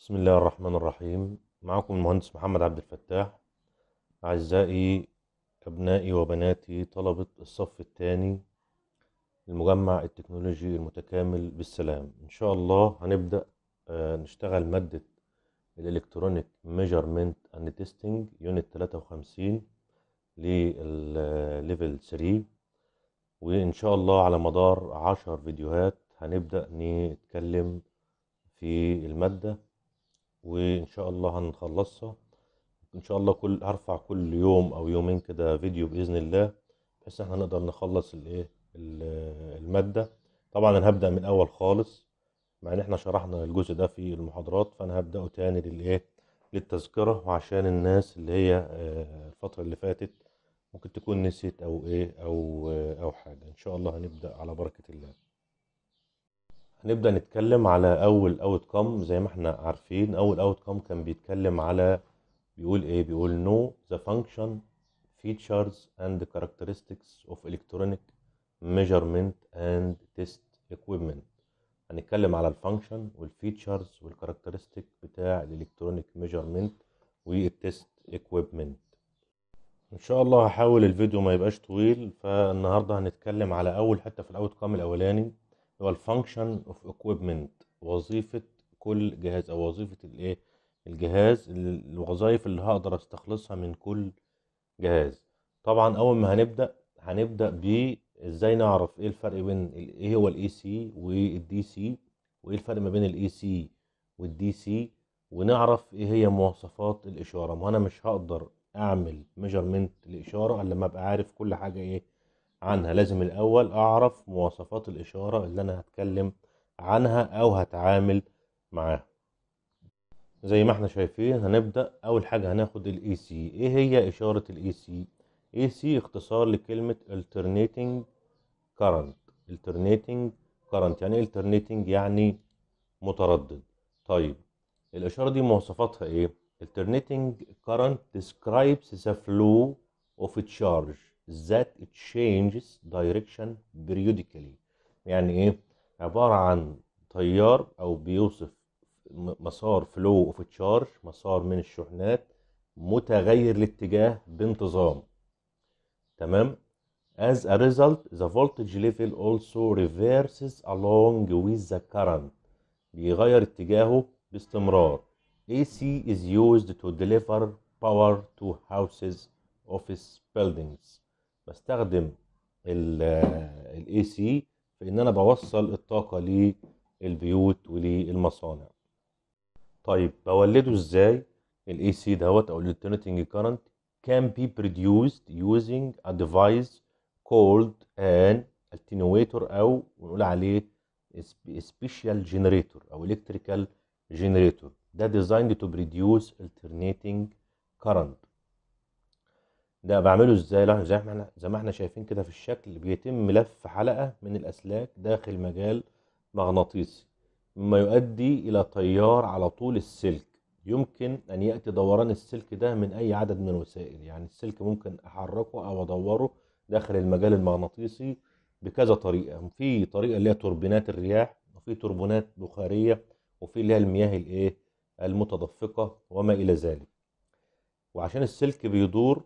بسم الله الرحمن الرحيم معكم المهندس محمد عبد الفتاح أعزائي أبنائي وبناتي طلبة الصف الثاني المجمع التكنولوجي المتكامل بالسلام إن شاء الله هنبدأ آه، نشتغل مادة الإلكترونيك ميجرمنت أند تيستنج يونت 53 للليفل 3 وإن شاء الله على مدار عشر فيديوهات هنبدأ نتكلم في المادة وإن شاء الله هنخلصها إن شاء الله كل هرفع كل يوم أو يومين كده فيديو بإذن الله بحيث إحنا نقدر نخلص الإيه ال- المادة طبعا أنا هبدأ من الأول خالص مع إن إحنا شرحنا الجزء ده في المحاضرات فأنا هبدأه تاني للإيه للتذكرة وعشان الناس اللي هي آه، الفترة اللي فاتت ممكن تكون نسيت أو إيه أو آه، أو حاجة إن شاء الله هنبدأ على بركة الله هنبدأ نتكلم على أول اوت كوم زي ما احنا عارفين أول اوت كوم كان بيتكلم على بيقول إيه بيقول know the function features and characteristics of electronic measurement and test equipment هنتكلم على الفانكشن والفيتشرز والكاركترستيك بتاع الالكترونيك ميجرمنت والتست equipment ان شاء الله هحاول الفيديو ما يبقاش طويل فالنهارده هنتكلم على اول حته في الاوت كام الاولاني هو الفانكشن اوف اكويبمنت وظيفه كل جهاز او وظيفه الايه الجهاز ال- الوظائف اللي هقدر استخلصها من كل جهاز طبعا اول ما هنبدا هنبدا ب ازاي نعرف ايه الفرق بين ال- ايه هو الاي سي والدي سي وايه الفرق ما بين الاي سي والدي سي ونعرف ايه هي مواصفات الاشاره ما انا مش هقدر اعمل ميجرمنت لاشاره الا لما ابقى عارف كل حاجه ايه عنها لازم الاول اعرف مواصفات الاشاره اللي انا هتكلم عنها او هتعامل معاها زي ما احنا شايفين هنبدا اول حاجه هناخد الاي سي ايه هي اشاره الاي سي اي سي اختصار لكلمه alternating current alternating current يعني ايه alternating يعني متردد طيب الإشارة دي مواصفاتها إيه؟ Alternating current describes the flow of a charge that it changes direction periodically يعني إيه؟ عبارة عن تيار أو بيوصف م- مسار flow of a charge مسار من الشحنات متغير الاتجاه بانتظام تمام؟ As a result, the voltage level also reverses along with the current بيغير اتجاهه باستمرار. AC is used to deliver power to houses, office buildings. بستخدم ال AC في ان انا بوصل الطاقة للبيوت وللمصانع. طيب بولده ازاي؟ ال AC دوت او ال alternating current can be produced using a device called an attenuator او نقول عليه special generator او electrical generator ده designed to produce alternating current ده بعمله ازاي لا زي ما احنا زي ما احنا شايفين كده في الشكل بيتم لف حلقة من الاسلاك داخل مجال مغناطيسي مما يؤدي الى تيار على طول السلك يمكن ان ياتي دوران السلك ده من اي عدد من الوسائل يعني السلك ممكن احركه او ادوره داخل المجال المغناطيسي بكذا طريقة في طريقة اللي هي توربينات الرياح وفي توربينات بخارية وفي اللي هي المياه الايه المتدفقة وما إلى ذلك وعشان السلك بيدور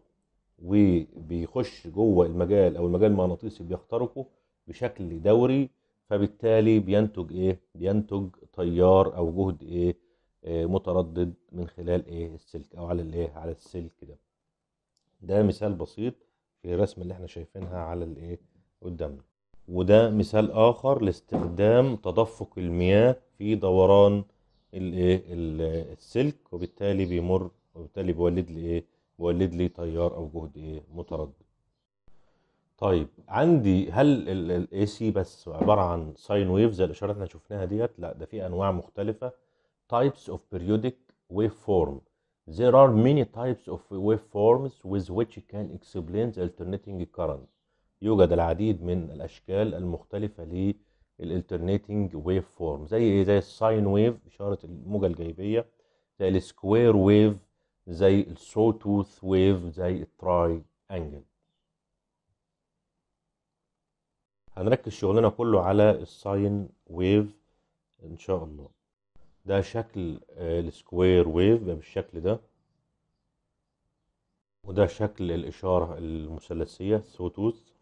وبيخش جوه المجال أو المجال المغناطيسي بيخترقه بشكل دوري فبالتالي بينتج ايه بينتج تيار أو جهد ايه آه، متردد من خلال ايه السلك أو على الايه على السلك ده ده مثال بسيط في الرسمة اللي احنا شايفينها على الايه قدامنا وده مثال آخر لاستخدام تدفق المياه في دوران الايه ال- السلك وبالتالي بيمر وبالتالي بيولد لي ايه بيولد لي تيار او جهد ايه متردد طيب عندي هل الاي سي بس عبارة عن ساين ويف زي الاشارات اللي احنا شفناها ديت لا ده في انواع مختلفة types of periodic waveform there are many types of waveforms with which you can explain the alternating current يوجد العديد من الاشكال المختلفه للالترنيتنج ويف فورم زي ايه زي الساين ويف اشاره الموجه الجايبيه زي السكوير ويف زي السو توث ويف زي التراي انجل هنركز شغلنا كله على الساين ويف ان شاء الله ده شكل آه، السكوير ويف يبقى بالشكل ده وده شكل الإشارة المثلثية سوتوث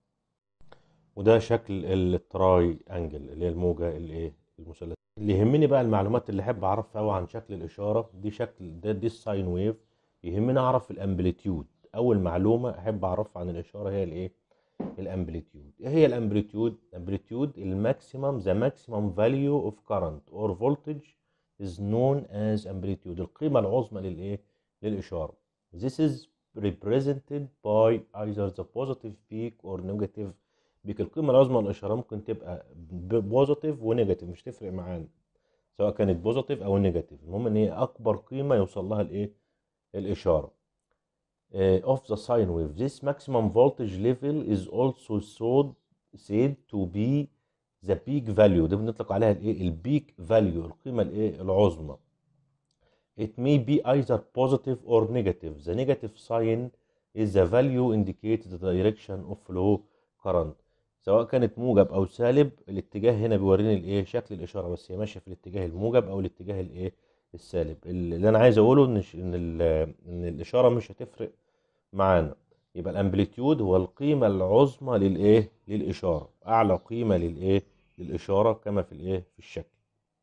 وده شكل التراي انجل اللي هي الموجة الايه المثلثية اللي يهمني بقى المعلومات اللي احب اعرفها قوي عن شكل الإشارة دي شكل ده دي الساين ويف يهمني اعرف الامبليتيود اول معلومة احب اعرفها عن الإشارة هي الايه الامبليتيود ايه هي الامبليتيود امبليتيود الماكسيمم ذا ماكسيمم فاليو اوف كارنت اور فولتج is known as amplitude القيمة العظمى للايه للإشارة this is represented by either the positive peak or negative peak القيمة العظمى للإشارة ممكن تبقى بوزيتيف ونيجاتيف مش تفرق معانا سواء كانت بوزيتيف أو نيجاتيف المهم إن هي أكبر قيمة يوصل لها الإيه الإشارة uh, of the sine wave. This maximum voltage level is also said, said to be the peak value. ده بنطلق عليها الايه؟ البيك فاليو القيمة الايه؟ العظمى. It may be either positive or negative. The negative sign is the value indicates the direction of flow current. سواء كانت موجب او سالب الاتجاه هنا بيوريني الايه شكل الاشاره بس هي ماشيه في الاتجاه الموجب او الاتجاه الايه السالب اللي انا عايز اقوله ان ش- ان ال- ان الاشاره مش هتفرق معانا يبقى الامبليتيود هو القيمه العظمى للايه للاشاره اعلى قيمه للايه للاشاره كما في الايه في الشكل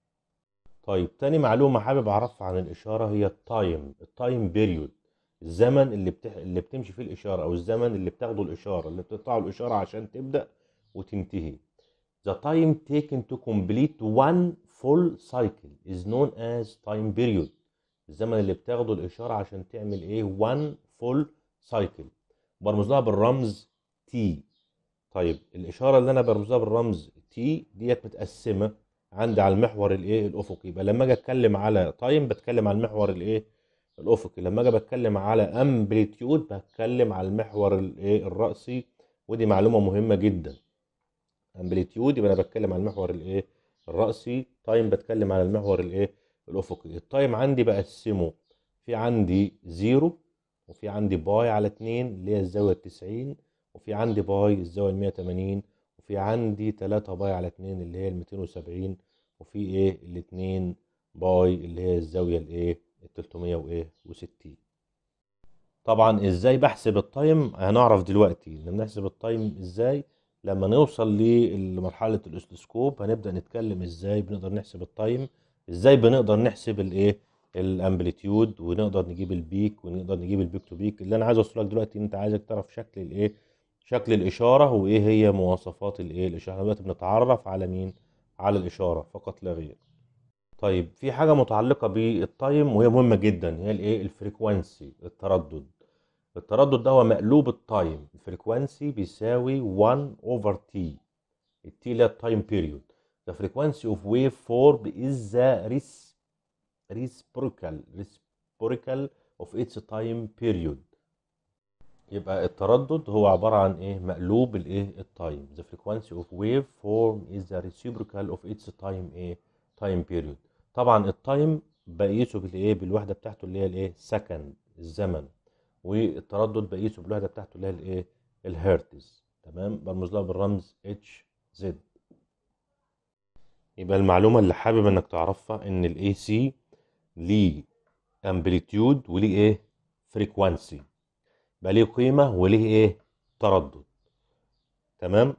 طيب تاني معلومه حابب اعرفها عن الاشاره هي التايم التايم بيريود الزمن اللي بتح... اللي بتمشي فيه الاشاره او الزمن اللي بتاخده الاشاره اللي بتقطعه الاشاره عشان تبدا وتنتهي The time taken to complete one full cycle is known as time period. الزمن اللي بتاخده الإشارة عشان تعمل إيه؟ one full cycle. برمز لها بالرمز T. طيب الإشارة اللي أنا برمز لها بالرمز T ديت متقسمة عندي على المحور الإيه؟ الأفقي. يبقى لما أجي أتكلم على تايم بتكلم على المحور الإيه؟ الأفقي. لما أجي بتكلم على أمبليتيود بتكلم على المحور الإيه؟ الرأسي ودي معلومة مهمة جدا. امبليتيود يبقى انا بتكلم على المحور الايه الرأسي تايم بتكلم على المحور الايه الافقي التايم عندي بقسمه في عندي زيرو وفي عندي باي على اتنين اللي هي الزاوية التسعين وفي عندي باي الزاوية المية وتمانين وفي عندي تلاتة باي على اتنين اللي هي الميتين وسبعين وفي ايه الاتنين باي اللي هي الزاوية الايه التلتمية وايه وستين طبعا ازاي بحسب التايم هنعرف دلوقتي ان بنحسب التايم ازاي لما نوصل لمرحلة الاستسكوب هنبدأ نتكلم ازاي بنقدر نحسب التايم ازاي بنقدر نحسب الايه الامبليتيود ونقدر نجيب البيك ونقدر نجيب البيك تو بيك اللي انا عايز اوصلك دلوقتي انت عايزك تعرف شكل الايه شكل الاشارة وايه هي مواصفات الايه الاشارة دلوقتي بنتعرف على مين على الاشارة فقط لا غير طيب في حاجة متعلقة بالتايم وهي مهمة جدا هي الايه الفريكوانسي التردد التردد ده هو مقلوب التايم الفريكوانسي بيساوي 1 over t التي اللي هي التايم بيريود the frequency of wave form is the res- reciprocal reciprocal of its time period يبقى التردد هو عبارة عن ايه مقلوب الايه التايم the frequency of wave form is the reciprocal of its time ايه time period طبعا التايم بقيسه بالايه بالوحدة بتاعته اللي هي الايه سكند الزمن والتردد بقيسه بالوحده بتاعته اللي هي الايه الهرتز تمام برمز لها بالرمز اتش زد يبقى المعلومه اللي حابب انك تعرفها ان الاي سي ليه امبليتيود وليه ايه فريكوانسي بقى ليه قيمه وليه ايه تردد تمام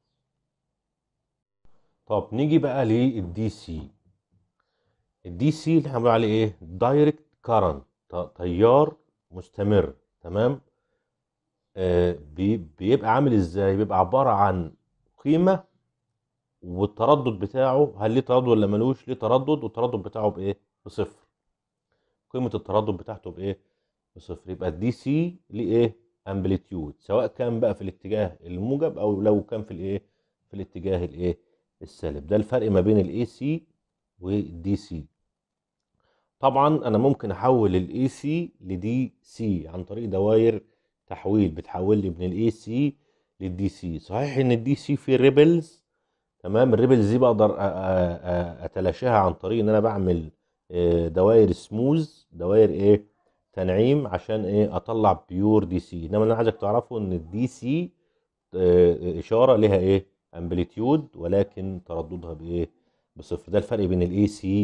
طب نيجي بقى للدي سي الدي سي اللي احنا بنقول عليه ايه دايركت كارنت تيار مستمر تمام آه بي- بيبقى عامل ازاي بيبقى عبارة عن قيمة والتردد بتاعه هل ليه تردد ولا ملوش ليه تردد والتردد بتاعه بايه بصفر قيمة التردد بتاعته بايه بصفر يبقى الدي سي ليه ايه امبليتيود سواء كان بقى في الاتجاه الموجب او لو كان في الايه في الاتجاه الايه السالب ده الفرق ما بين الاي سي والدي سي طبعا انا ممكن احول الاي سي لدي سي عن طريق دوائر تحويل بتحول لي من الاي سي للدي سي صحيح ان الدي سي فيه ريبلز تمام الريبلز دي بقدر أ- أ- أ- اتلاشاها عن طريق ان انا بعمل آه، دوائر سموز دوائر ايه تنعيم عشان ايه اطلع بيور دي سي انما انا عايزك تعرفوا ان الدي سي اشاره لها ايه امبليتيود ولكن ترددها بايه بصفر ده الفرق بين الاي سي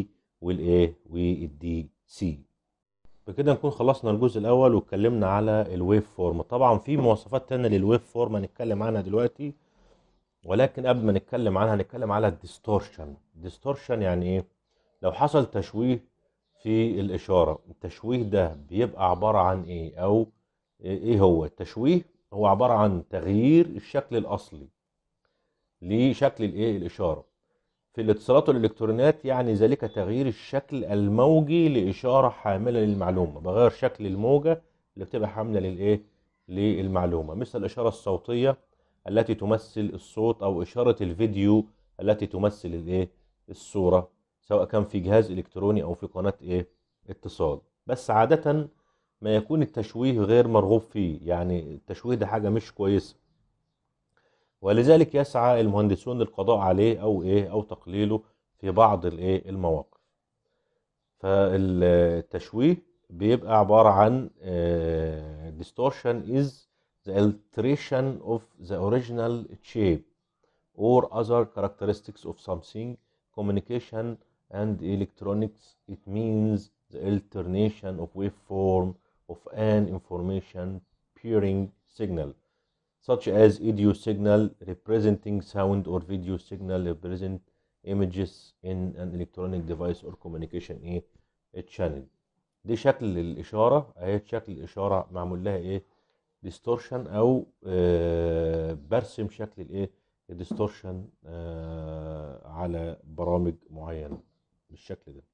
والايه والدي سي بكده نكون خلصنا الجزء الاول واتكلمنا على الويف فورم طبعا في مواصفات تانية للويف فورم هنتكلم عنها دلوقتي ولكن قبل ما نتكلم عنها هنتكلم على الديستورشن الديستورشن يعني ايه لو حصل تشويه في الاشاره التشويه ده بيبقى عباره عن ايه او ايه هو التشويه هو عباره عن تغيير الشكل الاصلي لشكل الايه الاشاره في الاتصالات والالكترونيات يعني ذلك تغيير الشكل الموجي لاشاره حامله للمعلومه بغير شكل الموجه اللي بتبقى حامله للايه للمعلومه مثل الاشاره الصوتيه التي تمثل الصوت او اشاره الفيديو التي تمثل الايه الصوره سواء كان في جهاز الكتروني او في قناه ايه اتصال بس عاده ما يكون التشويه غير مرغوب فيه يعني التشويه ده حاجه مش كويسه ولذلك يسعى المهندسون للقضاء عليه او ايه او تقليله في بعض الايه المواقف فالتشويه بيبقى عباره عن uh, distortion is the alteration of the original shape or other characteristics of something communication and electronics it means the alternation of waveform of an information peering signal such as audio signal representing sound or video signal represent images in an electronic device or communication ايه channel دي شكل الإشارة اهي شكل الإشارة معمول لها ايه distortion أو آه برسم شكل الايه الديستورشن آه على برامج معينة بالشكل ده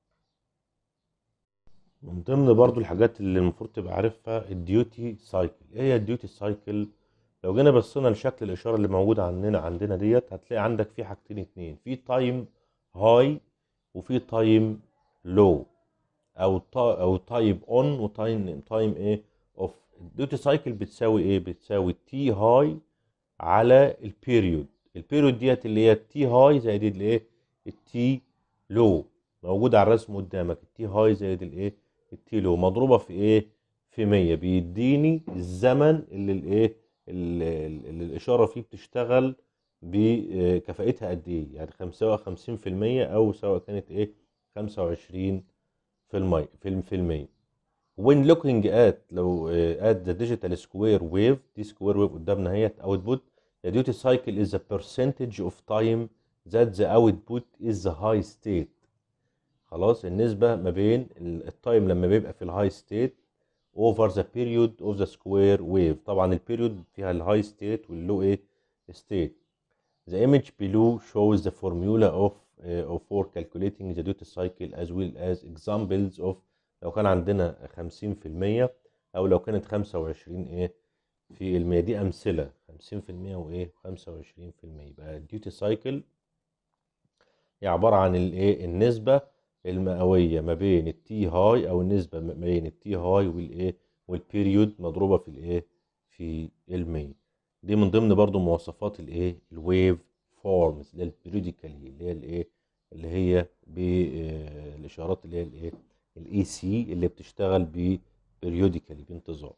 من ضمن برضو الحاجات اللي المفروض تبقى عارفها الديوتي سايكل ايه هي الديوتي سايكل لو جينا بصينا لشكل الاشاره اللي موجوده عندنا عندنا ديت هتلاقي عندك في حاجتين اتنين في تايم هاي وفي تايم لو او تا او تايب اون وتايم تايم ايه اوف الديوتي سايكل بتساوي ايه بتساوي تي هاي على البيريود البيريود ديت اللي هي التي هاي زائد الايه التي لو موجود على الرسم قدامك التي هاي زائد الايه التي لو مضروبه في ايه في 100 بيديني الزمن اللي الايه اللي الاشاره فيه بتشتغل بكفاءتها قد ايه يعني سواء 50% او سواء كانت ايه 25 في المية في في المية when looking at لو at the digital square wave دي square wave قدامنا اهيت output the duty cycle is the percentage of time that the output is the high state خلاص النسبة ما بين التايم لما بيبقى في الهاي ستيت over the period of the square wave طبعا البيريود فيها الهاي ستيت واللو ايه ستيت the image below shows the formula of uh, for calculating the duty cycle as well as examples of لو كان عندنا 50% او لو كانت 25 ايه في المية دي امثله 50% وايه 25% يبقى الديوتي سايكل هي عباره عن الايه النسبه المئويه ما بين التي هاي او النسبه ما بين التي هاي والايه والبيريود مضروبه في الايه في المية دي من ضمن برضو مواصفات الايه الويف فورمز اللي هي البيريوديكالي اللي هي الايه اللي هي بالاشارات اللي هي الايه الاي سي اللي بتشتغل بيريوديكالي بانتظام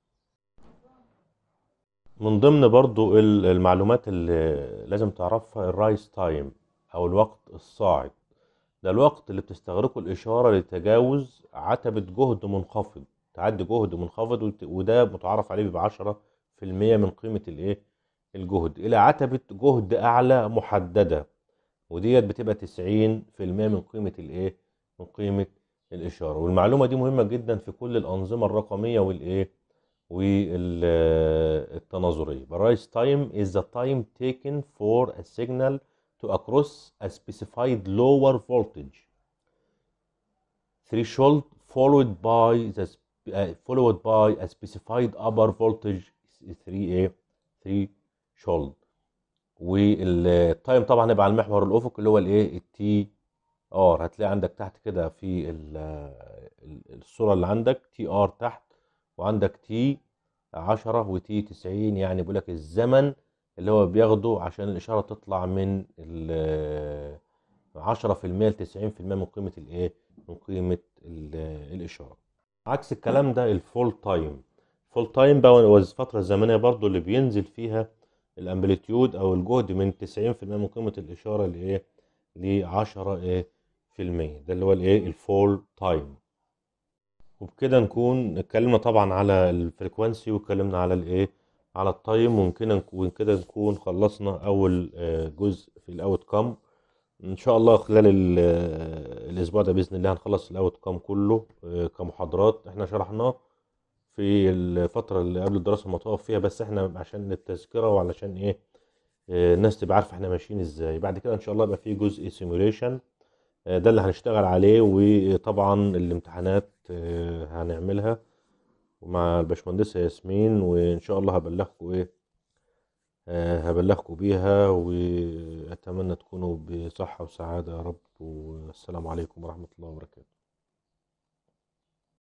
من ضمن برضو المعلومات اللي لازم تعرفها الرايس تايم او الوقت الصاعد ده الوقت اللي بتستغرقه الإشارة لتجاوز عتبة جهد منخفض تعدي جهد منخفض وده متعرف عليه بعشرة في المية من قيمة الإيه الجهد إلى عتبة جهد أعلى محددة وديت بتبقى تسعين في المية من قيمة الإيه من قيمة الإشارة والمعلومة دي مهمة جدا في كل الأنظمة الرقمية والإيه والتناظرية الرايس تايم is the time taken for a signal to across a specified lower voltage threshold followed by the uh, followed by a specified upper voltage 3A threshold والتايم طبعا هيبقى على المحور الافقي اللي هو الايه التي ار هتلاقي عندك تحت كده في الصوره اللي عندك تي ار تحت وعندك تي 10 وتي 90 يعني بيقول لك الزمن اللي هو بياخده عشان الإشارة تطلع من ال 10% ل 90% من قيمة الإيه؟ من قيمة الإشارة. عكس الكلام ده الفول تايم. الفول تايم بقى هو الفترة الزمنية برضو اللي بينزل فيها الأمبليتيود أو الجهد من 90% من قيمة الإشارة لإيه؟ ل 10 إيه؟ في المية ده اللي هو الايه الفول تايم وبكده نكون اتكلمنا طبعا على الفريكوانسي واتكلمنا على الايه على التايم وممكن وكده نكون خلصنا اول آه، جزء في الاوت كام ان شاء الله خلال ال- آه، الاسبوع ده باذن الله هنخلص الاوت كام كله آه، كمحاضرات احنا شرحناه في الفتره اللي قبل الدراسه ما تقف فيها بس احنا عشان التذكره وعلشان ايه آه، الناس تبقى عارفه احنا ماشيين ازاي بعد كده ان شاء الله يبقى في جزء سيموليشن ده اللي هنشتغل عليه وطبعا الامتحانات آه، هنعملها مع الباشمهندسة ياسمين وإن شاء الله هبلغكم إيه آه، هبلغكم بيها وأتمنى تكونوا بصحة وسعادة يا رب والسلام عليكم ورحمة الله وبركاته